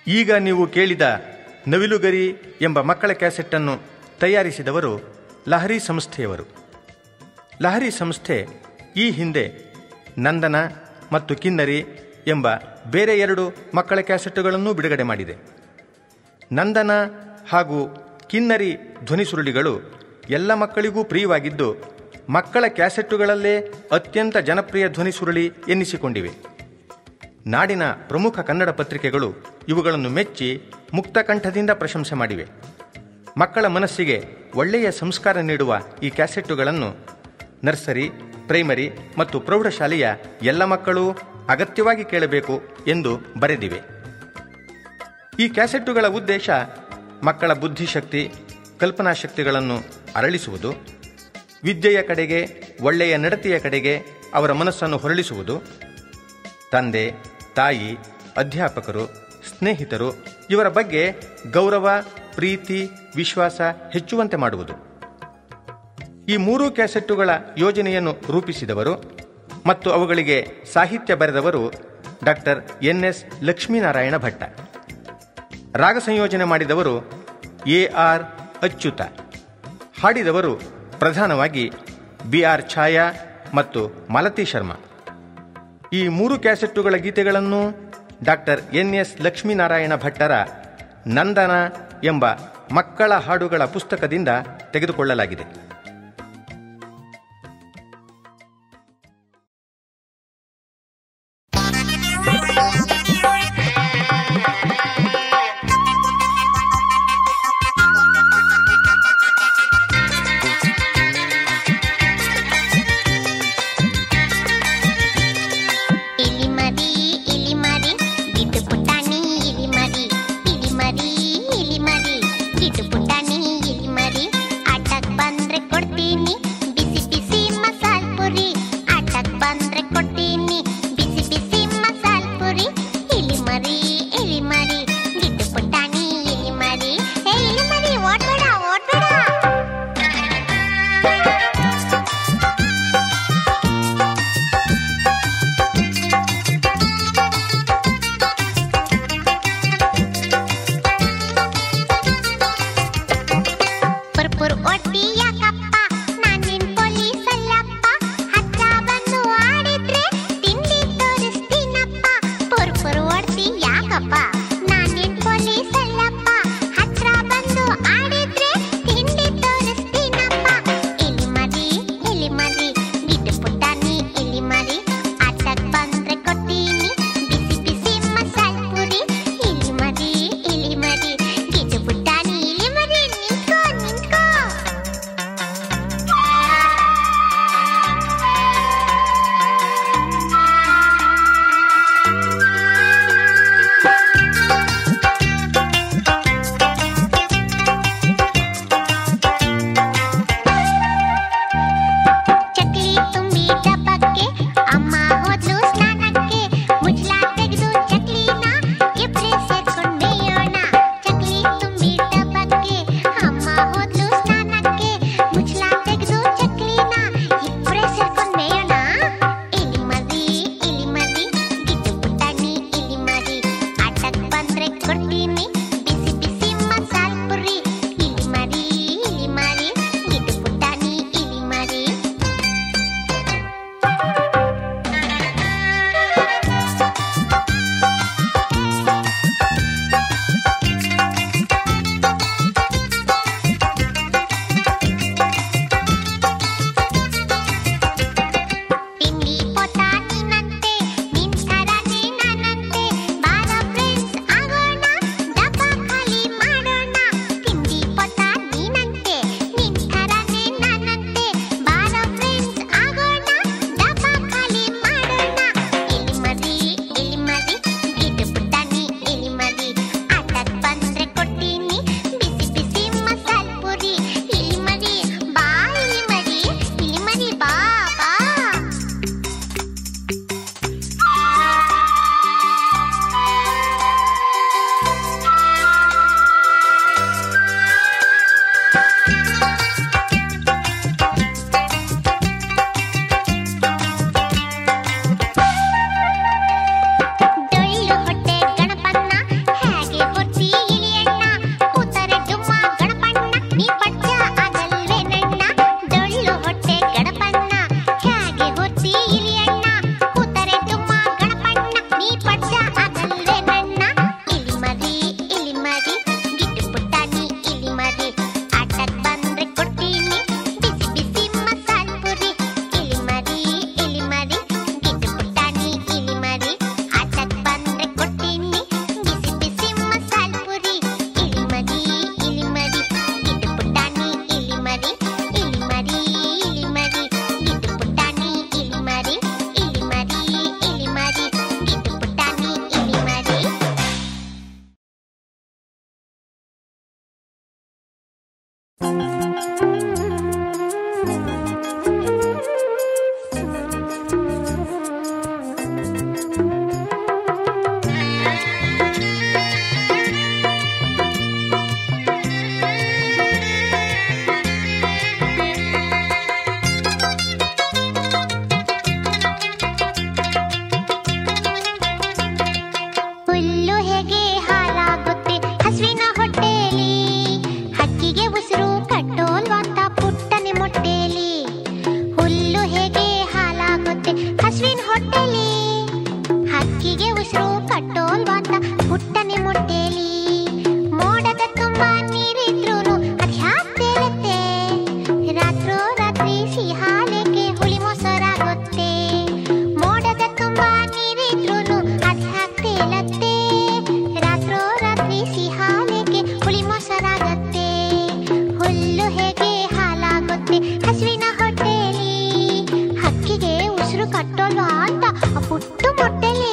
ಈಗ ನೀವು ಕೇಳಿದ ನವಿಲುಗರಿ ಎಂಬ ಮಕ್ಕಳ ಕ್ಯಾಸೆಟ್ಟನ್ನು ತಯಾರಿಸಿದವರು ಲಹರಿ ಸಂಸ್ಥೆಯವರು ಲಹರಿ ಸಂಸ್ಥೆ ಈ ಹಿಂದೆ ನಂದನ ಮತ್ತು ಕಿನ್ನರಿ ಎಂಬ ಬೇರೆ ಎರಡು ಮಕ್ಕಳ ಕ್ಯಾಸೆಟ್ಟುಗಳನ್ನು ಬಿಡುಗಡೆ ಮಾಡಿದೆ ನಂದನ ಹಾಗೂ ಕಿನ್ನರಿ ಧ್ವನಿ ಸುರುಳಿಗಳು ಎಲ್ಲ ಮಕ್ಕಳಿಗೂ ಪ್ರಿಯವಾಗಿದ್ದು ಮಕ್ಕಳ ಕ್ಯಾಸೆಟ್ಟುಗಳಲ್ಲೇ ಅತ್ಯಂತ ಜನಪ್ರಿಯ ಧ್ವನಿ ಸುರುಳಿ ಎನ್ನಿಸಿಕೊಂಡಿವೆ ನಾಡಿನ ಪ್ರಮುಖ ಕನ್ನಡ ಪತ್ರಿಕೆಗಳು ಇವುಗಳನ್ನು ಮೆಚ್ಚಿ ಮುಕ್ತ ಕಂಠದಿಂದ ಪ್ರಶಂಸೆ ಮಾಡಿವೆ ಮಕ್ಕಳ ಮನಸ್ಸಿಗೆ ಒಳ್ಳೆಯ ಸಂಸ್ಕಾರ ನೀಡುವ ಈ ಕ್ಯಾಸೆಟ್ಟುಗಳನ್ನು ನರ್ಸರಿ ಪ್ರೈಮರಿ ಮತ್ತು ಪ್ರೌಢಶಾಲೆಯ ಎಲ್ಲ ಮಕ್ಕಳು ಅಗತ್ಯವಾಗಿ ಕೇಳಬೇಕು ಎಂದು ಬರೆದಿವೆ ಈ ಕ್ಯಾಸೆಟ್ಟುಗಳ ಉದ್ದೇಶ ಮಕ್ಕಳ ಬುದ್ಧಿಶಕ್ತಿ ಕಲ್ಪನಾ ಶಕ್ತಿಗಳನ್ನು ಅರಳಿಸುವುದು ವಿದ್ಯೆಯ ಕಡೆಗೆ ಒಳ್ಳೆಯ ನಡತೆಯ ಕಡೆಗೆ ಅವರ ಮನಸ್ಸನ್ನು ಹೊರಳಿಸುವುದು ತಂದೆ ತಾಯಿ ಅಧ್ಯಾಪಕರು ಸ್ನೇಹಿತರು ಇವರ ಬಗ್ಗೆ ಗೌರವ ಪ್ರೀತಿ ವಿಶ್ವಾಸ ಹೆಚ್ಚುವಂತೆ ಮಾಡುವುದು ಈ ಮೂರು ಕ್ಯಾಸೆಟ್ಟುಗಳ ಯೋಜನೆಯನ್ನು ರೂಪಿಸಿದವರು ಮತ್ತು ಅವುಗಳಿಗೆ ಸಾಹಿತ್ಯ ಬರೆದವರು doctor N S Lakshminarayana Bhatta ರಾಗ ಸಂಯೋಜನೆ ಮಾಡಿದವರು ಎ ಆರ್ ಅಚ್ಯುತ ಹಾಡಿದವರು ಪ್ರಧಾನವಾಗಿ ಬಿ ಆರ್ ಛಾಯಾ ಮತ್ತು ಮಾಲತಿ ಶರ್ಮಾ ಈ ಮೂರು ಕ್ಯಾಸೆಟ್ಟುಗಳ ಗೀತೆಗಳನ್ನು ಡಾಕ್ಟರ್ ಎನ್ ಎಸ್ ಲಕ್ಷ್ಮೀನಾರಾಯಣ ಭಟ್ಟರ ನಂದನ ಎಂಬ ಮಕ್ಕಳ ಹಾಡುಗಳ ಪುಸ್ತಕದಿಂದ ತೆಗೆದುಕೊಳ್ಳಲಾಗಿದೆ ಇಲಿ ಮರಿ ಇಲಿ ಮರಿ ಬಿದ್ದು ಪುಟಾಣಿ ಇಲಿ ಮರಿ ಇಲಿ ಮರಿ ಇಲಿ ಮರಿ ಬಿದ್ದು ಪುಟಾಣಿ ಇಲಿ ಮರಿ ಆಟಕ್ ಬಂದ್ರೆ ಉಸಿರು ಕಟ್ಟೋಲ್ವಾ ಅಂತ ಆ ಪುಟ್ಟ ಮೊಟ್ಟೆಲಿ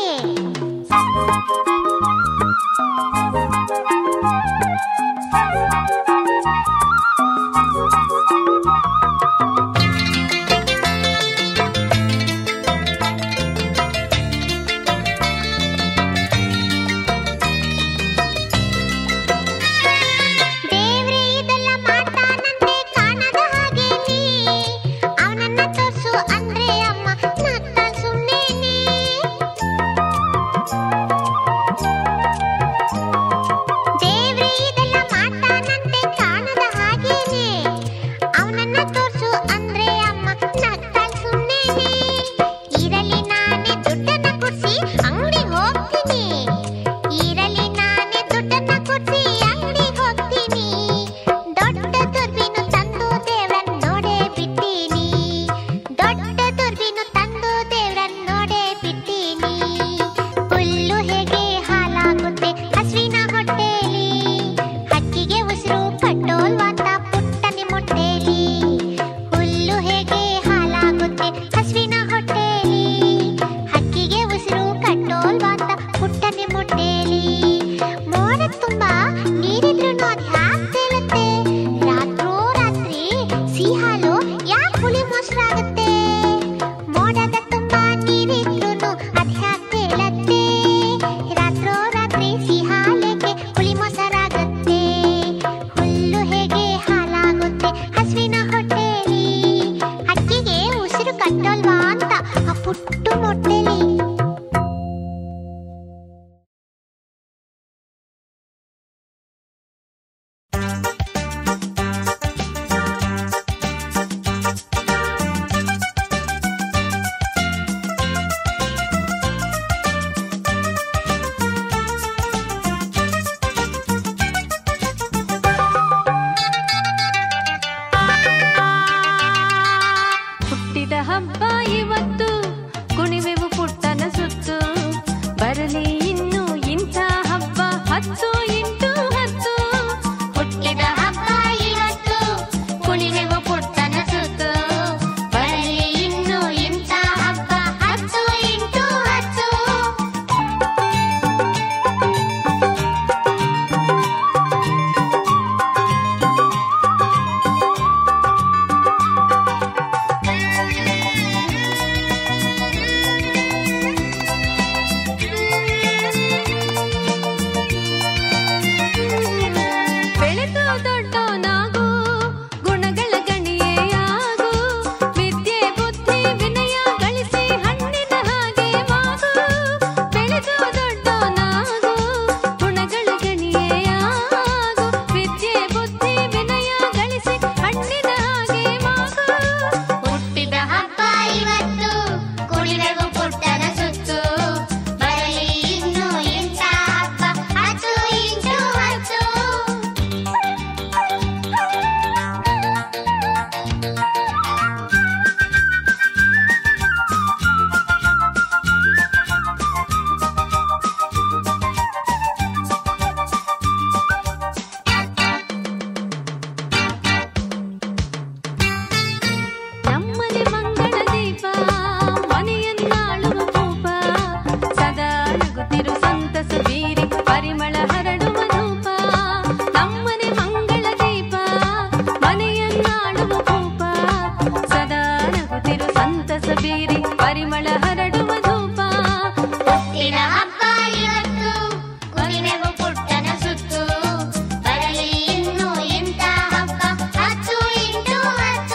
ದೇವ್ರೇ ಇದೆಲ್ಲ ಮಾಡ್ತಾನಂತೆ ಕಾಣದ ಹಾಗೇನೆ ಅವನನ್ನ ತೋರ್ಸು ಅಂದ್ರೆ ಅಮ್ಮ ನಗ್ತಾಳ್ ಸುಮ್ನೇನೆ ದೇವ್ರೇ ಇದೆಲ್ಲ ಮಾಡ್ತಾನಂತೆ ಕಾಣದ ಹಾಗೇನೆ ಅವನನ್ನ ತೋರ್ಸು ಅಂದ್ರೆ ಅಮ್ಮ ನಗ್ತಾಳ್ ಸುಮ್ನೇನೆ ಇರಲಿ ನಾನೇ ದುಡ್ಡನ್ನ ಕೊಡ್ಸಿ ಅಂಗಡಿ ಹೋಗ್ತೀನಿ ಇರಲಿ ನಾನೇ ದುಡ್ಡನ್ನ ಕೊಡ್ಸಿ ಅಂಗಡಿ ಹೋಗ್ತೀನಿ ದೊಡ್ಡ ದುರ್ಬಿನು ತಂದು ದೇವ್ರನ್ ನೋಡೇ ಬಿಟ್ಟೀನಿ ದೊಡ್ಡ ದುರ್ಬಿನು ತಂದು ದೇವ್ರನ್ ನೋಡೇ ಬಿಟ್ಟೀನಿ ಹುಲ್ಲು ಹೇಗೆ ಹಾಲಾಗುತ್ತೆ ಹಸುವಿನ ಹೊಟ್ಟೆಲಿ ಹಕ್ಕಿಗೆ ಉಸಿರು ಕಟ್ಟೋಲ್ವಾಂತ ಪುಟ್ಟನೆ ಮೊಟ್ಟೆಲಿ ಹುಲ್ಲು ಹೇಗೆ ಹಾಲಾಗುತ್ತೆ ಹಸುವಿನ ಹೊಟ್ಟೆಲಿ ಹಕ್ಕಿಗೆ ಉಸಿರು ಕಟ್ಟೋಲ್ವಾಂತ ಪುಟ್ಟನೆ ಮೊಟ್ಟೆಲಿ ಮೋಡ ತುಂಬಾ ನೀರಿದ್ರೂ ಅದ್ ಹ್ಯಾಕ್ ತೇಲುತ್ತೆ ರಾತ್ರೋ ರಾತ್ರಿ ಸಿಹಾಲು ಯಾಕೆ ಹುಳಿ ಮೊಸರಾಗುತ್ತೆ ಮೋಡದ ತುಂಬಾ ನೀರಿದ್ರೂ ಅದ್ ಹ್ಯಾಕ್ ತೇಲತ್ತೆ ರಾತ್ರೋ ರಾತ್ರಿ ಸಿಹಾಲೇಕೆ ಹುಳಿ ಮೊಸರಾಗುತ್ತೆ ಹುಲ್ಲು ಹೇಗೆ ಹಾಲಾಗುತ್ತೆ ಹಸುವಿನ ಹೊಟ್ಟೆಲಿ ಹಕ್ಕಿಗೆ ಉಸಿರು ಕಟ್ಟೋಲ್ವಾ ಅಂತ ಆ ಪುಟ್ಟ ಮೊಟ್ಟೆಲಿ ಹುಟ್ಟಿದ ಹಬ್ಬ ಇವತ್ತು ಕುಣಿವೆವು ಪುಟ್ಟನ ಸುತ್ತು ಬರಲಿ ಇನ್ನು ಇಂಥ ಹಬ್ಬ ಹತ್ತು ಇಂಟು ಹತ್ತು ಹುಟ್ಟಿದ ಹಬ್ಬ ಇವತ್ತು ಕುಣಿವೆವು ಪುಟ್ಟನ ಸುತ್ತು ಬರಲಿ ಇನ್ನು ಇಂಥ ಹಬ್ಬ ಹತ್ತು ಇಂಟು ಹತ್ತು ಬೆಳೆದು ದೊಡ್ಡವನಾಗು ಗುಣಗಳ ಗಣಿಯೇಯಾಗು ವಿದ್ಯೆ ಬುದ್ಧಿ ವಿನಯ ಗಳಿಸಿ ಹಣ್ಣಿನ ಹಾಗೆ ಮಾಗು ಬೆಳೆದು ದೊಡ್ಡವನಾಗು ಗುಣಗಳ ಗಣಿಯೇಯಾಗು ವಿದ್ಯೆ ಬುದ್ಧಿ ವಿನಯ ಗಳಿಸಿ ಹಣ್ಣಿನ ಹಾಗೆ ಮಾಗು ಹುಟ್ಟಿದ ಹಬ್ಬ ಇವತ್ತು ಕುಡಿವೆವು ಪುಟ್ಟನ ಸುತ್ತು ಬರಲಿ ಇನ್ನು ಇಂಥ ಹಬ್ಬ ಹತ್ತು ಇಂಟು ಹತ್ತು ನಮ್ಮನೆ ಮಂಗಳ ದೀಪ ಮನೆಯನ್ನಾಳುವ ಭೂಪ ಸದಾ ನಗುತ್ತಿರು ಸಂತಸ ಬೀರಿ ಪರಿಮಳ ಹರಡುವ ಧೂಪ ನಮ್ಮನೆ ಮಂಗಳ ದೀಪ ಮನೆಯನ್ನಾಳುವ ಭೂಪ ಸದಾ ನಗುತ್ತಿರು ಸಂತಸ ಬೀರಿ ಪರಿಮಳ ಹರಡುವ ಧೂಪ ಹುಟ್ಟಿದ ಹಬ್ಬ ಇವತ್ತು ಕುಣಿವೆವು ಪುಟ್ಟನ ಸುತ್ತು ಬರಲಿ ಇನ್ನು ಇಂಥ ಹಬ್ಬ ಹತ್ತು ಇಂಟು ಹತ್ತು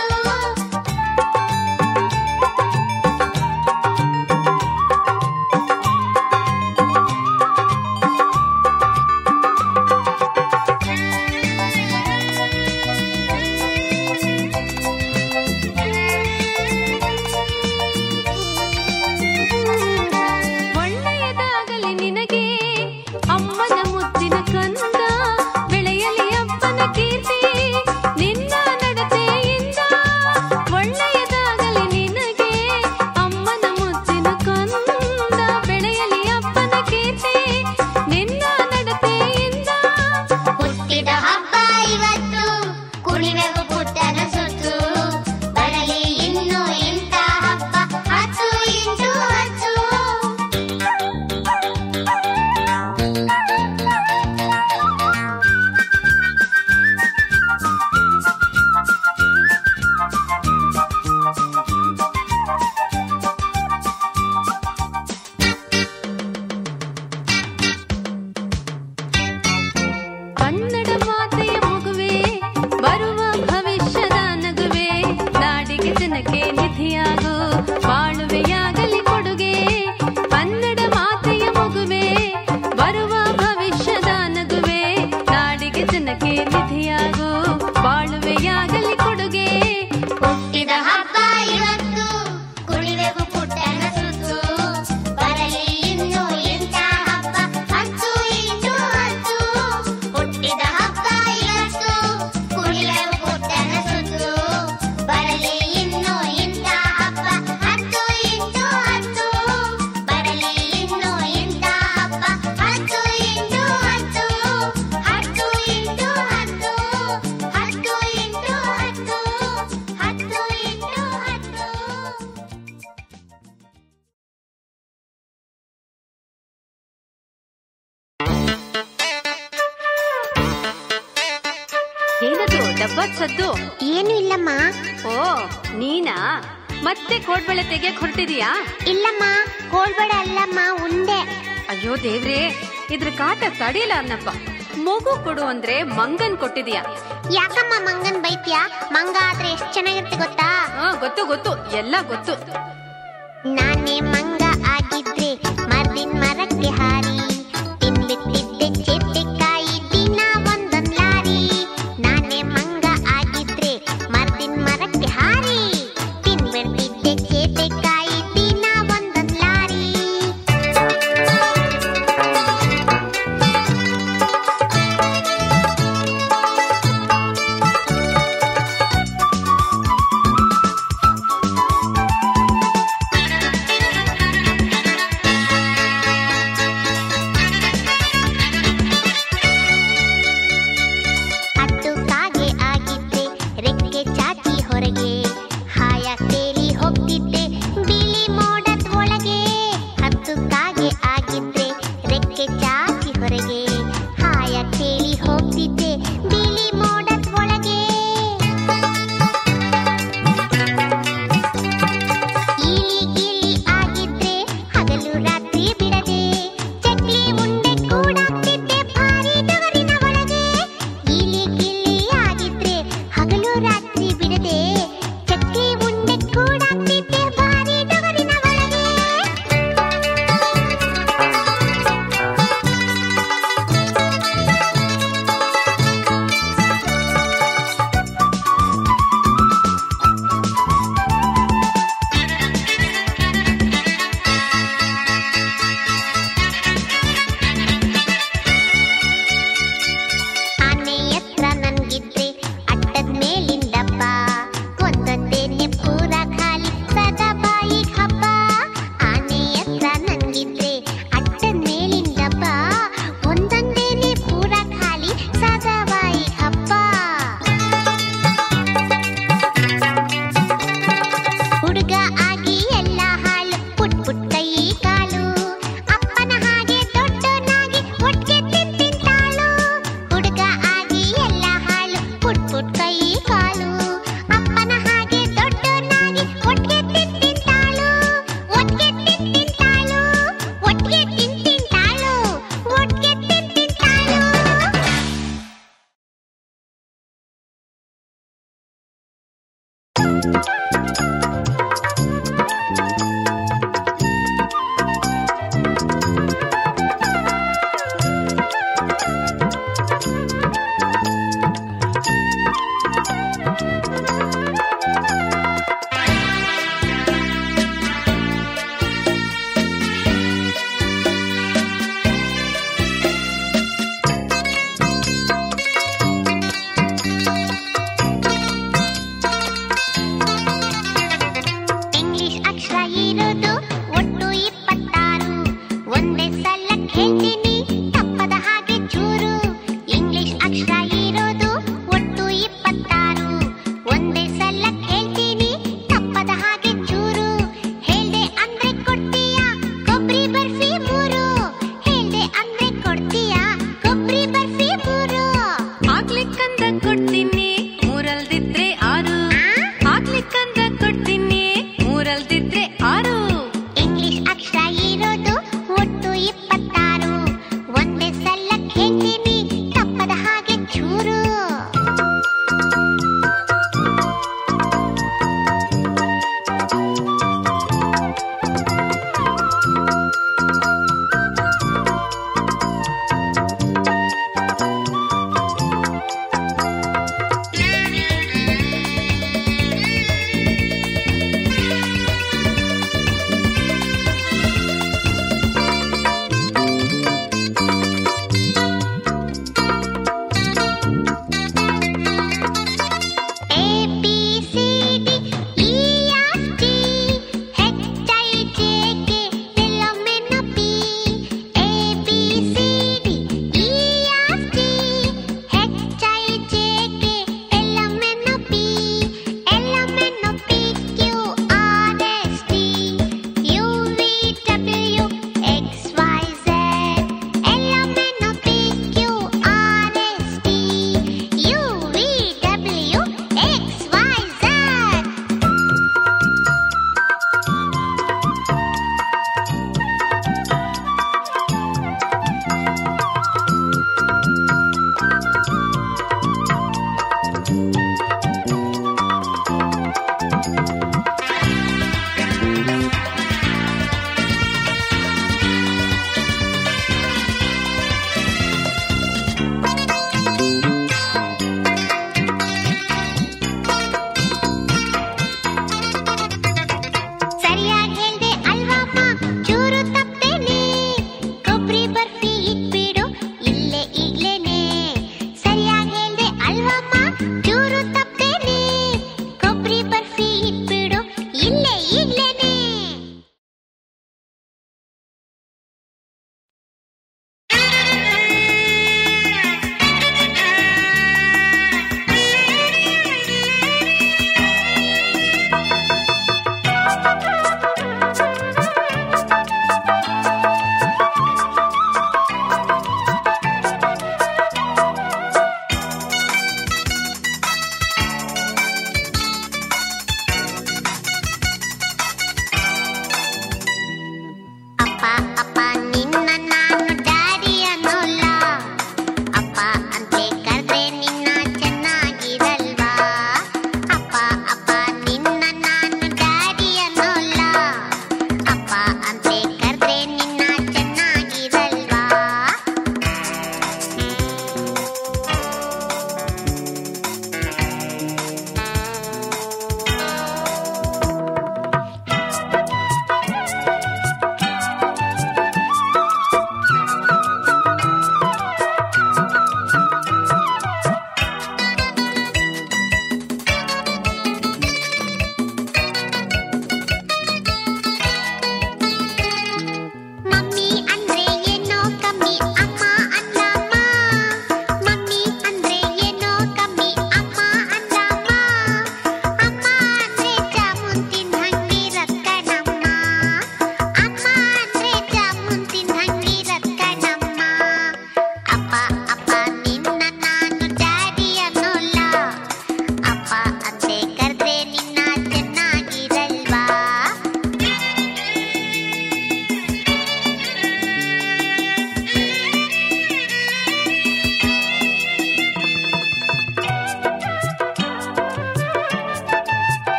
ಸದ್ದು ಏನು ಇಲ್ಲಮ್ಮ ಓ ನೀನಾ ಮತ್ತೆ ಕೋಡ್ಬಳೆ ತೆಗಿಯಕ್ ಹೊರಟಿದೀಯಾ ಇಲ್ಲಮ್ಮ ಕೋಳ್ಬೇಡ ಅಲ್ಲಮ್ಮ ಉಂಡೆ ಅಯ್ಯೋ ದೇವ್ರೇ ಇದ್ರ ಕಾಟ ತಡಿಯಲ್ಲ ಅನ್ನಪ್ಪ ಮಗು ಕೊಡು ಅಂದ್ರೆ ಮಂಗನ್ ಕೊಟ್ಟಿದೀಯಾ ಯಾಕಮ್ಮ ಮಂಗನ್ ಬೈತ್ಯಾ ಮಂಗ ಆದ್ರೆ ಎಷ್ಟ್ ಚೆನ್ನಾಗಿರುತ್ತೆ ಗೊತ್ತಾ ಹಾ ಗೊತ್ತು ಗೊತ್ತು ಎಲ್ಲ ಗೊತ್ತು ನಾನೇ ಮಂಗ ಆಗಿದ್ರೆ ಮರ್ದಿನ್ ಮರಕ್ಕೆ ಹಾರಿ ತಿನ್ಬಿಟ್ಟಿದ್ದೆ ಚೇತೆಕಾಯಿ ದಿನ ಒಂದೊಂದ್ ಲಾರಿ ನಾನೇ ಮಂಗ ಆಗಿದ್ರೆ ಮರ್ದಿನ್ ಮರಕ್ಕೆ ಹಾರಿ ತಿನ್ಬಿಡ್ತಿದ್ದೆ ಚೇತೆಕಾಯಿ ದಿನ ಒಂದೊಂದ್ ಲಾರಿ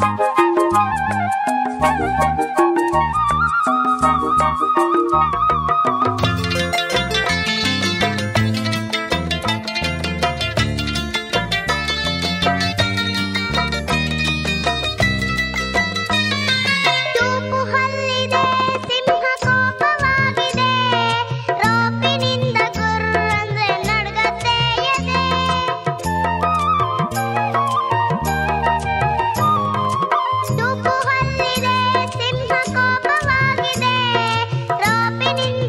ತೂಪು ಹಲ್ಲಿದೆ ಸಿಂಹ ಕೋಪವಾಗಿದೆ ರೋಪಿನಿಂದ ಗುರ್ರಂದ್ರೆ ನಡ್ಗತ್ತೆ ಎದೆ ತೂಪು ಹಲ್ಲಿದೆ ಸಿಂಹ ಕೋಪವಾಗಿದೆ ರೋಪಿನಿಂದ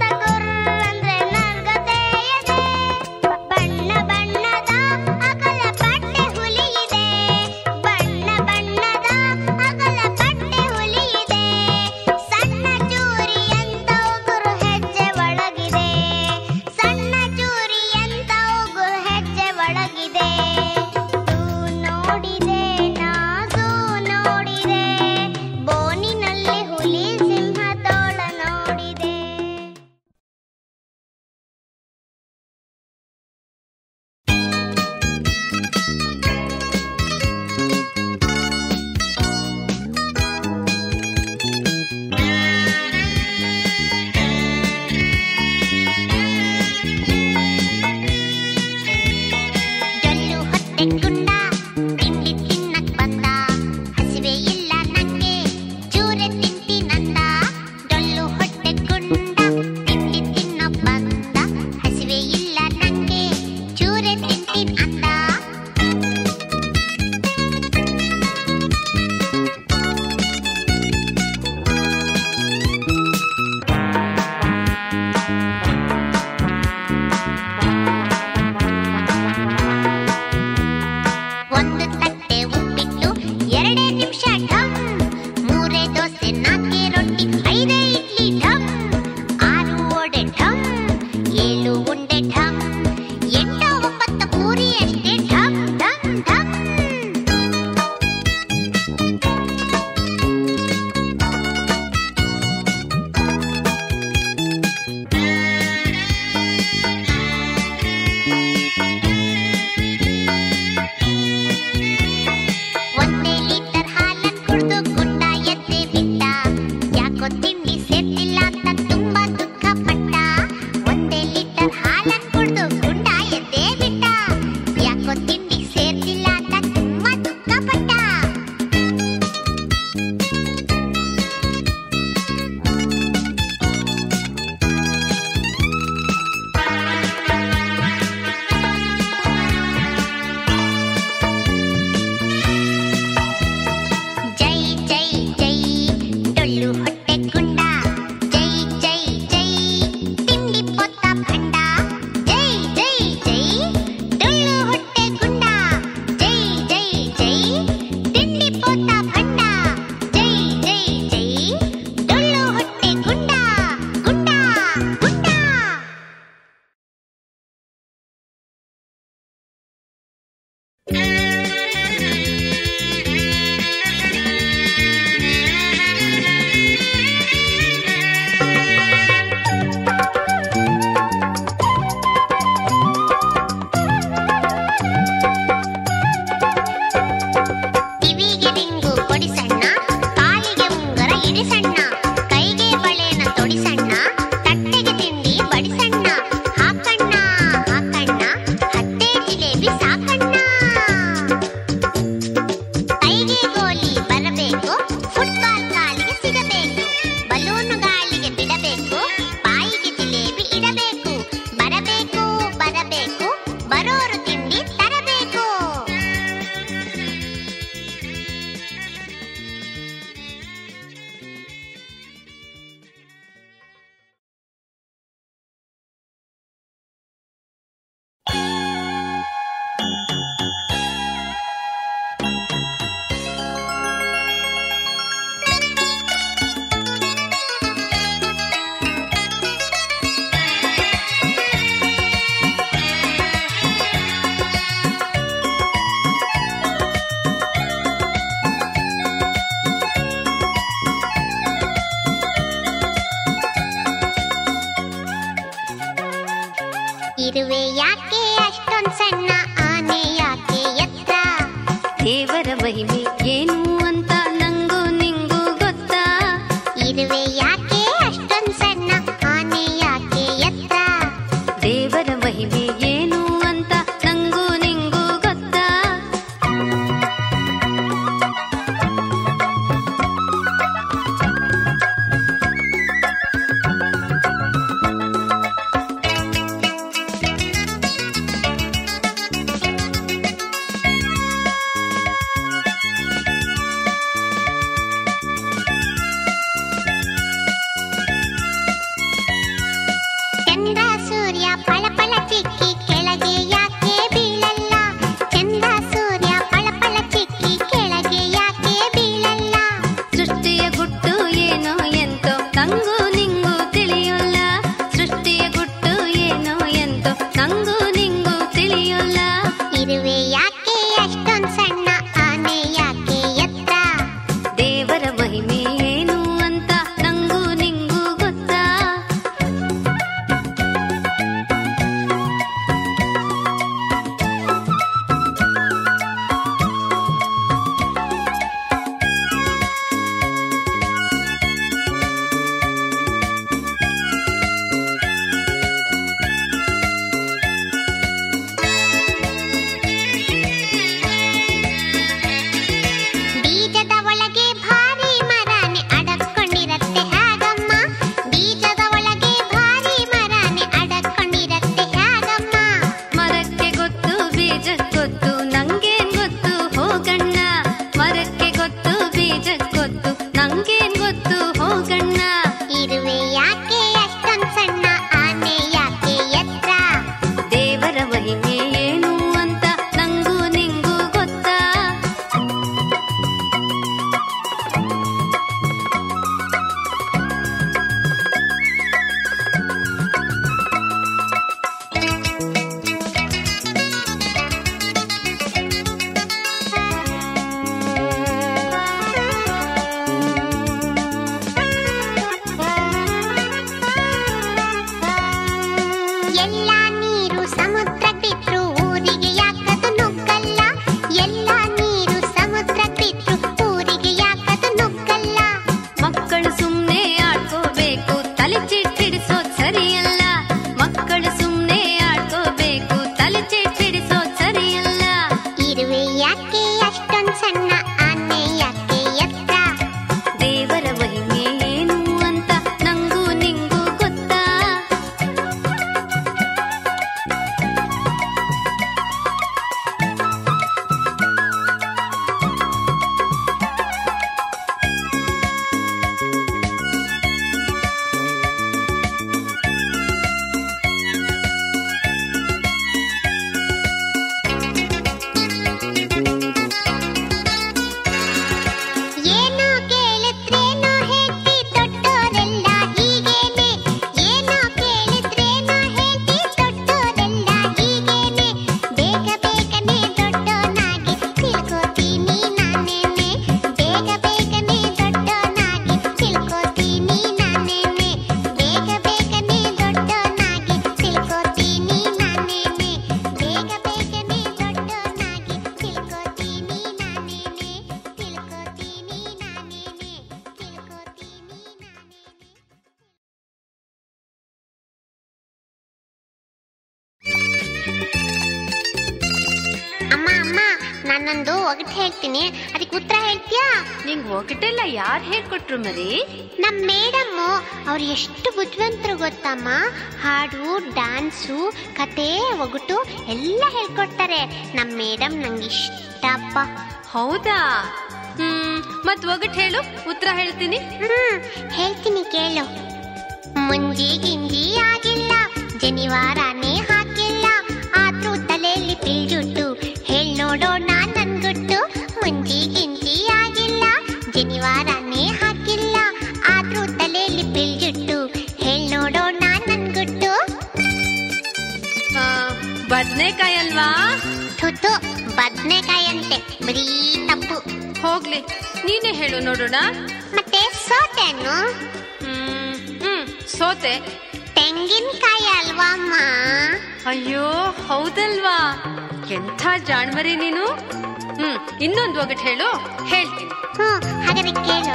ಅಮ್ಮ ಅಮ್ಮ ನಾನೊಂದು ಒಗಟ್ ಹೇಳ್ತೀನಿ ಅದಕ್ಕೆ ಉತ್ತರ ಹೇಳ್ತೀಯಾ ನಿಂಗ್ ಒಗಟೆಲ್ಲ ಯಾರು ಹೇಳ್ಕೊಟ್ರು ಮರಿ ನಮ್ ಮೇಡಮ್ಮು ಅವ್ರು ಎಷ್ಟು ಬುದ್ಧಿವಂತರು ಗೊತ್ತಮ್ಮ ಹಾಡು ಡ್ಯಾನ್ಸು ಕತೆ ಒಗಟು ಎಲ್ಲ ಹೇಳ್ಕೊಡ್ತಾರೆ ನಮ್ ಮೇಡಮ್ ನಂಗೆ ಇಷ್ಟಪ್ಪ ಹೌದಾ ಹ್ಮ್ ಮತ್ ಒಗಟ್ ಹೇಳು ಉತ್ತರ ಹೇಳ್ತೀನಿ ಹ್ಮ್ ಹೇಳ್ತೀನಿ ಕೇಳು ಮುಂಜಿ ಗಿಂಜಿ ಆಗಿಲ್ಲ ಜನಿವಾರನೇ ಹಾಕಿಲ್ಲ ಆದ್ರೂ ತಲೆಯಲ್ಲಿ ಪಿಲ್ಜುಟ್ಟು ಹೇಳ್ ನೋಡೋಣ ನನ್ ಗುಟ್ಟು ಮುಂಜಿ ಗಿಂಜಿ ಆಗಿಲ್ಲ ಜನಿವಾರನೇ ಹಾಕಿಲ್ಲ ಆದ್ರೂ ತಲೆಯಲ್ಲಿ ಪಿಲ್ಜುಟ್ಟು ಹೇಳ್ ನೋಡೋಣ ನನ್ ಗುಟ್ಟು ಆ, ಬದ್ನೆಕಾಯಿ ಅಲ್ವಾ ಥುತು ಬದ್ನೆಕಾಯಿ ಅಂತೆ ಬರೀ ತಪ್ಪು ಹೋಗ್ಲಿ ನೀನೇ ಹೇಳು ನೋಡೋಣ ಮತ್ತೆ ಸೋತೆನು ಹ್ಮ್ ಹ್ಮ್ ಸೋತೆ ತೆಂಗಿನಕಾಯಿ ಅಲ್ವಾ ಅಮ್ಮ ಅಯ್ಯೋ ಹೌದಲ್ವಾ ಎಂಥ ಜಾಣ್ಮರಿ ನೀನು ಹ್ಮ್ ಇನ್ನೊಂದು ಒಗಟ್ ಹೇಳು ಹೇಳ್ತೀನಿ ಹ್ಮ್ ಹಾಗಾದ್ರೆ ಕೇಳು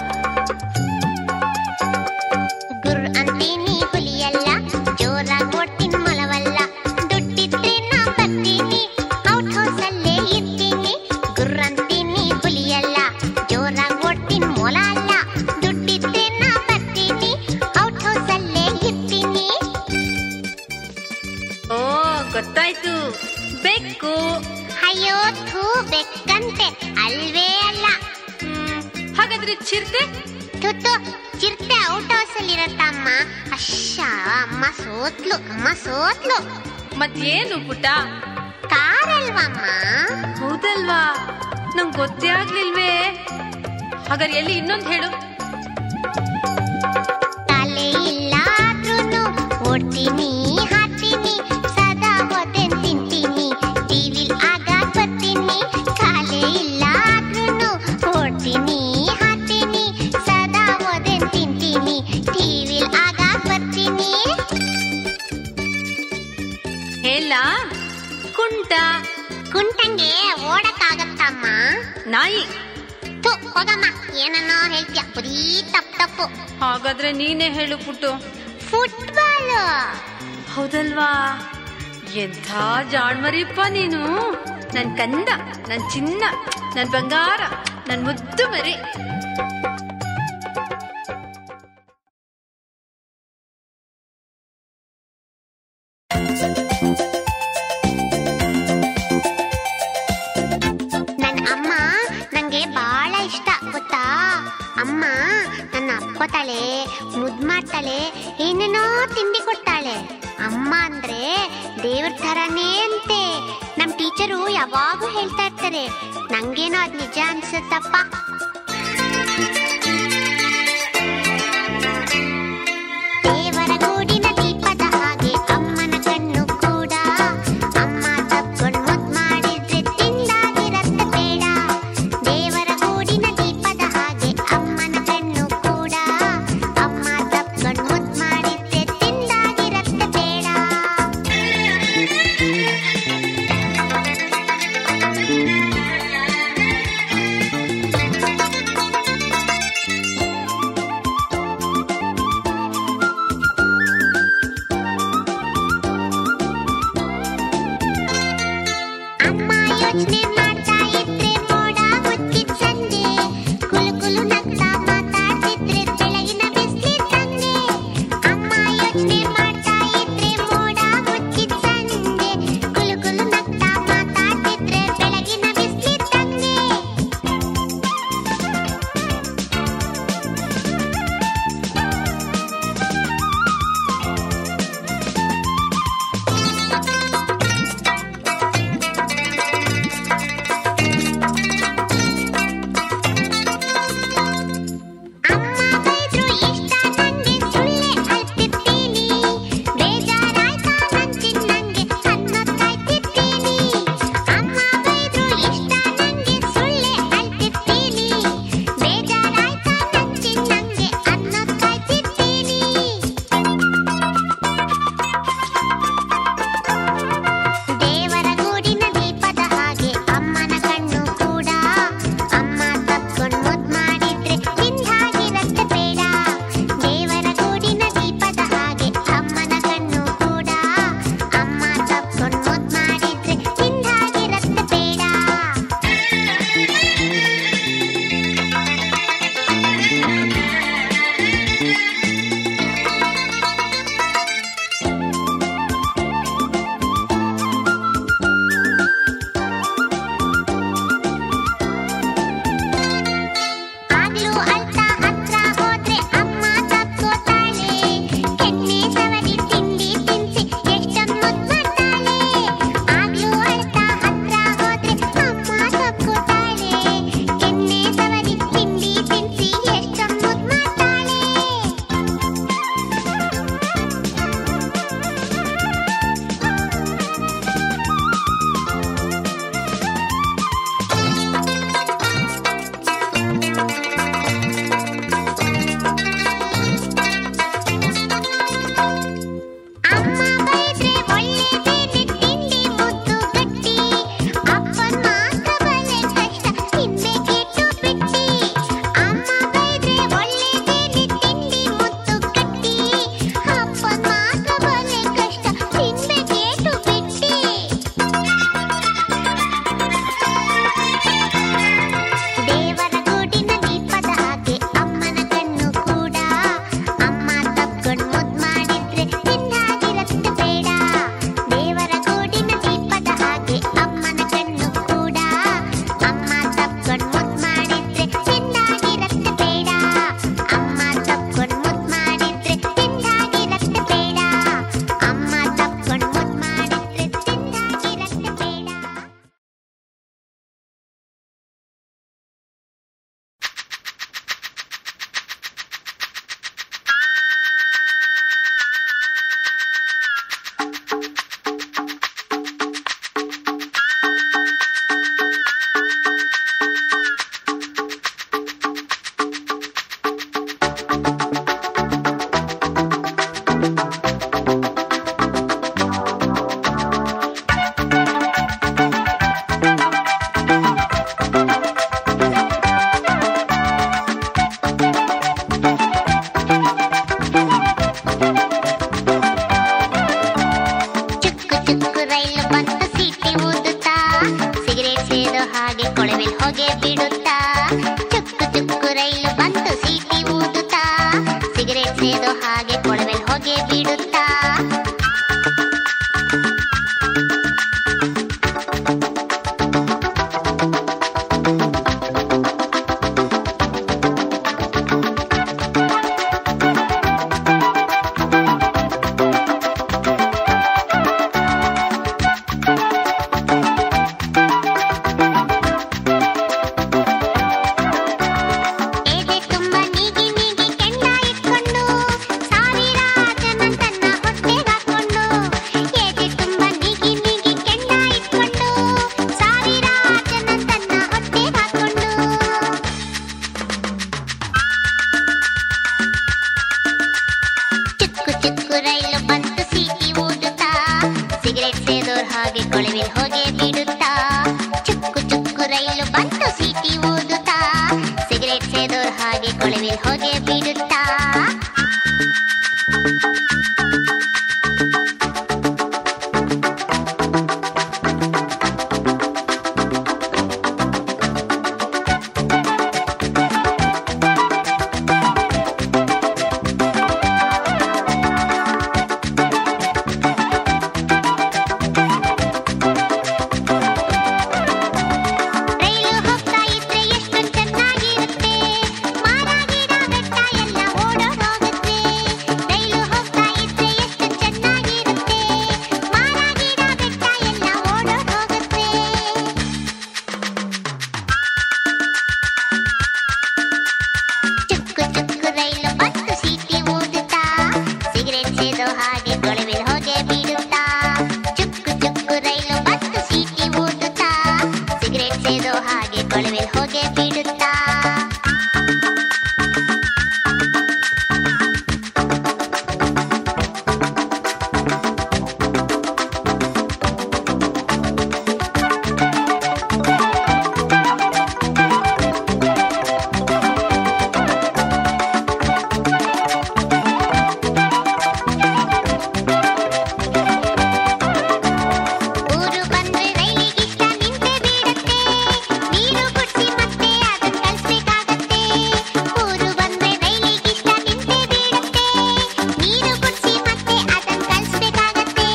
ಗುರ್ ಅಂತೀನಿ ಹುಲಿಯಲ್ಲ ಜೋರಾಗಿ ಓಡ್ತೀನಿ ಮೊಲವಲ್ಲ ದುಡ್ಡಿದ್ರೆ ನಾ ಬರ್ತೀನಿ ಔಟ್ ಹೌಸ್ ಅಲ್ಲೇ ಇರ್ತೀನಿ ಗುರ್ ಅಂತೀನಿ ಹುಲಿಯಲ್ಲ ಜೋರಾಗಿ ಓಡ್ತೀನಿ ಮೊಲ ಅಲ್ಲ ದುಡ್ಡಿದ್ರೆ ನಾ ಬರ್ತೀನಿ ಔಟ್ ಹೌಸ್ ಅಲ್ಲೇ ಇರ್ತೀನಿ ಓ ಗೊತ್ತಾಯ್ತು ಬೆಕ್ಕು ಅಯ್ಯೋ ಥೂ ಬೆಕ್ಕಂತೆ ಅಲ್ವೇ ಅಲ್ಲ ಹ್ಮ್ ಹಾಗಾದ್ರೆ ಚಿರತೆ ತುತ್ತು ಚಿರತೆ ಔಟ್ ಹೌಸ್ ಅಲ್ಲಿ ಇರತ್ತಮ್ಮ ಅಶ್ಶ ಅಮ್ಮ ಸೋತ್ಲು ಅಮ್ಮ ಸೋತ್ಲು ಮತ್ತೇನು ಪುಟ ಕಾರಲ್ವಮ್ಮ ಹೌದಲ್ವಾ ನಂಗೆ ಗೊತ್ತೇ ಆಗ್ಲಿಲ್ವೇ ಹಾಗಾದ್ರೆ ಎಲ್ಲಿ ಇನ್ನೊಂದು ಹೇಳು ತಲೆ ಇಲ್ಲ ಆದ್ರೂನು ಓಡ್ತೀನಿ ಹಾಡ್ತೀನಿ ಸದಾ ಒದೆನ್ ತಿಂತೀನಿ ಟಿವಿಲ್ ಆಗ ಬರ್ತೀನಿ ಕಾಲೇ ಇಲ್ಲ ಆದ್ರೂನು ಓಡ್ತೀನಿ ಹಾಡ್ತೀನಿ ಸದಾ ಒದೆನ್ ತಿಂತೀನಿ ಟಿವಿಲ್ ಆಗ ಬರ್ತೀನಿ ಹೇಳ ಕುಂಟ ಕುಂಟಂಗೆ ಓಡಕ್ಕಾಗತ್ತಮ್ಮ ನಾಯಿ ಥು, ಹೋಗಮ್ಮ ಏನನ್ನೋ ಹೇಳ್ತೀಯ ಬರೀ ತಪ್ಪು ತಪ್ಪು ಹಾಗಾದ್ರೆ ನೀನೇ ಹೇಳು ಪುಟ್ಟು ಫುಟ್ಬಾಲ್ ಹೌದಲ್ವಾ ಎಂಥ ಜಾಣ್ಮರಿಪ್ಪ ನೀನು ನನ್ ಕಂದ ನನ್ ಚಿನ್ನ ನನ್ ಬಂಗಾರ ನನ್ ಮುದ್ದು ಮರಿ ನನ್ನ ಅಮ್ಮ ನಂಗೆ ಬಹಳ ಇಷ್ಟ ಗೊತ್ತಾ ಅಮ್ಮ ನನ್ನ ಅಪ್ಪತಾಳೆ ಮುದ್ ಮಾಡ್ತಾಳೆ ಏನೇನೋ ತಿಂಡಿ ಕೊಡ್ತಾಳೆ ಅಮ್ಮ ಅಂದ್ರೆ ದೇವ್ರ ಥರನೇ ಅಂತೆ ನಮ್ ಟೀಚರು ಯಾವಾಗೂ ಹೇಳ್ತಾ ಇರ್ತಾರೆ ನಂಗೇನೋ ಅದ್ ನಿಜ ಅನ್ಸುತ್ತಪ್ಪ ದೇವರ ಗೂಡಿನ ದೀಪದ ಹಾಗೆ ಅಮ್ಮನ ಕಣ್ಣು ಕೂಡ ಅಮ್ಮ ತಪ್ಕೊಂಡ್ ಮುದ್ ಮಾಡಿದ್ರೆ ತಿಂದಾಗಿರತ್ತೆ ಬೇಡ ದೇವರ ಗೂಡಿನ ದೀಪದ ಹಾಗೆ ಅಮ್ಮನ ಕಣ್ಣು ಕೂಡ ಅಮ್ಮ ತಪ್ಕೊಂಡ್ ಮುದ್ ಮಾಡಿದ್ರೆ ತಿಂದಾಗಿರತ್ತೆ ಬೇಡ ಬಂತು ಸೀಟಿ ಊದುತ್ತಾ ಸಿಗರೇಟ್ ಸೇದೋ ಹಾಗೆ ಕೊಳವೆಲ್ ಹೊಗೆ ಬಿಡುತ್ತಾ ಎದೆ ತುಂಬ ನೀಗಿ ನೀಗಿ ಕೆಂಡ ಇಟ್ಕೊಂಡು ಸಾವಿರ ಜನ ತನ್ನ ಹೊಟ್ಟೆಗೆ ಹಾಕೊಂಡು ಎದೆ ತುಂಬ ನೀಗಿ ನೀಗಿ ಕೆಂಡ ಇಟ್ಕೊಂಡು ಸಾವಿರ ಜನ ತನ್ನ ಹೊಟ್ಟೆಗೆ ಹಾಕೊಂಡು ಚುಕ್ಕು ಚುಕ್ಕು ರೈಲು ಬಂತು ಸೀಟಿ ಊದುತ್ತಾ ಸಿಗರೇಟ್ ಸೇದೋರ್ ಹಾಗೆ ಕೊಳವೆ ಹೊಗೆ ಬಿಡುತ್ತಾ ಚುಕ್ಕು ಚುಕ್ಕು ರೈಲು ಬಂತು ಸೀಟಿ ಊದುತ್ತಾ ಸಿಗರೇಟ್ ಸೇದೋರ್ ಹಾಗೆ ಕೊಳವೆ ಹೊಗೆ ಬಿಡುತ್ತಾ ರೈಲು ಹೋಗ್ತಾ ಇದ್ರೆ ಎಷ್ಟು ಚೆನ್ನಾಗಿರುತ್ತೆ ಮರ ಗಿಡ ಬೆಟ್ಟ ಎಲ್ಲ ಓಡೋಡ್ ಹೋಗುತ್ತೆ ರೈಲು ಹೋಗ್ತಾ ಇದ್ರೆ ಎಷ್ಟು ಚೆನ್ನಾಗಿರುತ್ತೆ ಮರ ಗಿಡ ಬೆಟ್ಟ ಎಲ್ಲ ಓಡೋಡ್ ಹೋಗುತ್ತೆ ಚುಕ್ಕು ಚುಕ್ಕು ರೈಲು ಬಂತು ಸೀಟಿ ಊದುತ್ತಾ ಸಿಗರೇಟ್ ಸೇದೋ ಹಾಗೆ ಕೊಳವೆಲ್ ಹೊಗೆ ಬಿಡುತ್ತಾ ಚುಕ್ಕು ಚುಕ್ಕು ರೈಲು ಬಂತು ಸೀಟಿ ಊದುತ್ತಾ ಸಿಗರೇಟ್ ಸೇದೋ ಹಾಗೆ ಕೊಳವೆಲ್ ಹೊಗೆ ಬಿಡುತ್ತಾ ಊರು ಬಂದ್ರೆ ರೈಲಿಗಿಷ್ಟ ನಿಂತೆ ಬೀಳತ್ತೆ ನೀರು ಕುಡ್ಸಿ ಮತ್ತೆ ಅದನ್ನ ಕಳ್ಸ್ಬೇಕಾಗತ್ತೆ ಊರು ಬಂದ್ರೆ ರೈಲಿಗಿಷ್ಟ ನಿಂತೆ ಬೀಳತ್ತೆ ನೀರು ಕುಡ್ಸಿ ಮತ್ತೆ ಅದನ್ನ ಕಳ್ಸ್ಬೇಕಾಗತ್ತೆ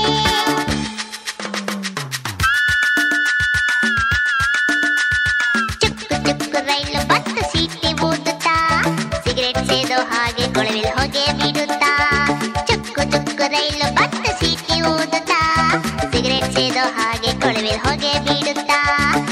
ಚುಕ್ಕು ಚುಕ್ಕು ರೈಲು ಬಂತು ಸೀಟಿ ಊದುತ್ತಾ ಸಿಗರೇಟ್ ಸೇದೋ ಹಾಗೆ ಕೊಳವೆಲ್ ಹೊಗೆ ಬಿಡುತ್ತಾ ಚುಕ್ಕು ಚುಕ್ಕು ರೈಲು ಬಂತು ಸೀಟಿ ಊದುತ್ತಾ ಸಿಗರೇಟ್ ಸೇದೋ ಹಾಗೆ ಕೊಳವೆಲ್ ಹೊಗೆ ಬಿಡುತ್ತಾ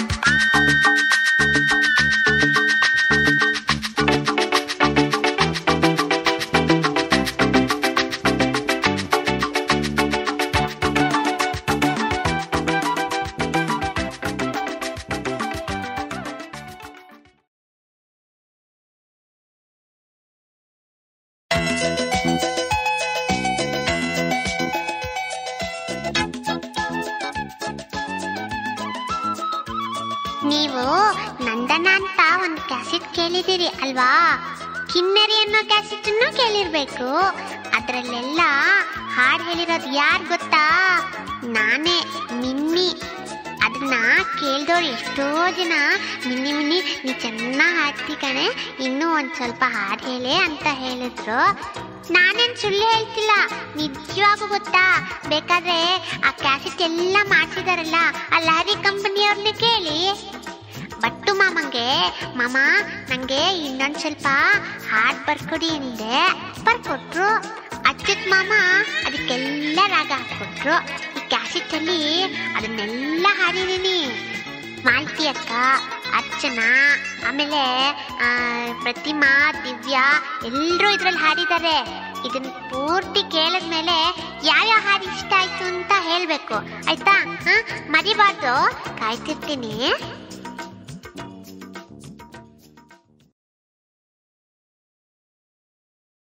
ನೀವು ನಂದನ ಅಂತ ಒಂದು ಕ್ಯಾಸೆಟ್ ಕೇಳಿದಿರಿ ಅಲ್ವಾ ಕಿನ್ನರಿ ಅನ್ನೋ ಕ್ಯಾಸೆಟ್ ಕೇಳಿರ್ಬೇಕು ಅದ್ರಲ್ಲೆಲ್ಲ ಹಾಡು ಹೇಳಿರೋದು ಯಾರು ಗೊತ್ತಾ ನಾನೇ ಮಿನ್ನಿ ಅದನ್ನ ಕೇಳ್ದವ್ರು ಎಷ್ಟೋ ಜನ ಮಿನ್ನಿ ಮಿನ್ನಿ ನೀ ಚೆನ್ನಾಗಿ ಹಾಡ್ತಿ ಕಣೆ ಇನ್ನೂ ಒಂದು ಸ್ವಲ್ಪ ಹಾಡು ಹೇಳೆ ಅಂತ ಹೇಳಿದ್ರು ನಾನೇನ್ ಸುಳ್ಳು ಹೇಳ್ತಿಲ್ಲ ನಿಜವಾಗೂ ಗೊತ್ತಾ ಬೇಕಾದ್ರೆ ಆ ಕ್ಯಾಸೆಟ್ ಎಲ್ಲ ಮಾಡ್ಸಿದಾರಲ್ಲ ಆ ಲಹರಿ ಕಂಪನಿಯವ್ರನ್ನ ಕೇಳಿ ಬಟ್ಟು ಮಾಮಂಗೆ ಮಾಮ ನಂಗೆ ಇನ್ನೊಂದ್ ಸ್ವಲ್ಪ ಹಾಡ್ ಬರ್ಕೊಡಿ ಅಂದೆ ಬರ್ಕೊಟ್ರು ಅಚ್ಯುತ್ ಮಾಮ ಅದಕ್ಕೆಲ್ಲ ರಾಗ ಹಾಕೊಟ್ರು ಈ ಕ್ಯಾಸೆಟ್ ಅಲ್ಲಿ ಅದನ್ನೆಲ್ಲ ಹಾಡಿದೀನಿ ಮಾಲ್ತಿ ಅಕ್ಕ ಅರ್ಚನಾ ಆಮೇಲೆ ಆ, ಪ್ರತಿಮಾ ದಿವ್ಯಾ ಎಲ್ಲರೂ ಇದ್ರಲ್ಲಿ ಹಾಡಿದ್ದಾರೆ ಇದನ್ನ ಪೂರ್ತಿ ಕೇಳಿದ್ಮೇಲೆ ಯಾವ್ಯಾವ ಹಾಡು ಇಷ್ಟ ಆಯ್ತು ಅಂತ ಹೇಳ್ಬೇಕು ಆಯ್ತಾ ಹ ಮರಿಬಾರ್ದು ಕಾಯ್ತಿರ್ತೀನಿ